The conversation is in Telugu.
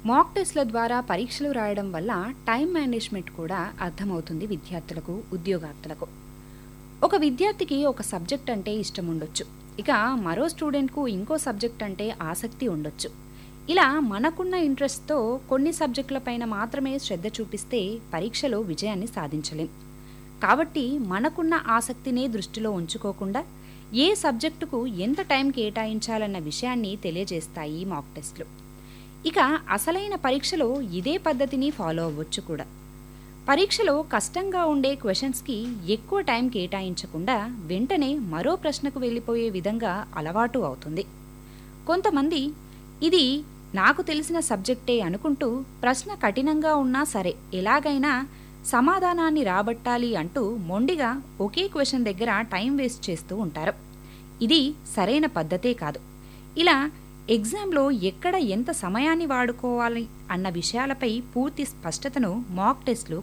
మాక్ టెస్ట్ల ద్వారా పరీక్షలు రాయడం వల్ల టైం మేనేజ్మెంట్ కూడా అర్థమవుతుంది విద్యార్థులకు ఉద్యోగార్థులకు ఒక విద్యార్థికి ఒక సబ్జెక్ట్ అంటే ఇష్టం ఉండొచ్చు ఇక మరో స్టూడెంట్కు ఇంకో సబ్జెక్ట్ అంటే ఆసక్తి ఉండొచ్చు ఇలా మనకున్న ఇంట్రెస్ట్తో కొన్ని సబ్జెక్టులపైన మాత్రమే శ్రద్ధ చూపిస్తే పరీక్షలో విజయాన్ని సాధించలేం కాబట్టి మనకున్న ఆసక్తినే దృష్టిలో ఉంచుకోకుండా ఏ సబ్జెక్టుకు ఎంత టైం కేటాయించాలన్న విషయాన్ని తెలియజేస్తాయి మాక్ టెస్ట్లు ఇక అసలైన పరీక్షలో ఇదే పద్ధతిని ఫాలో అవ్వచ్చు కూడా పరీక్షలో కష్టంగా ఉండే క్వశ్చన్స్కి ఎక్కువ టైం కేటాయించకుండా వెంటనే మరో ప్రశ్నకు వెళ్ళిపోయే విధంగా అలవాటు అవుతుంది కొంతమంది ఇది నాకు తెలిసిన సబ్జెక్టే అనుకుంటూ ప్రశ్న కఠినంగా ఉన్నా సరే ఎలాగైనా సమాధానాన్ని రాబట్టాలి అంటూ మొండిగా ఒకే క్వశ్చన్ దగ్గర టైం వేస్ట్ చేస్తూ ఉంటారు ఇది సరైన పద్ధతే కాదు ఇలా ఎగ్జామ్లో ఎక్కడ ఎంత సమయాన్ని వాడుకోవాలి అన్న విషయాలపై పూర్తి స్పష్టతను మాక్ టెస్ట్లు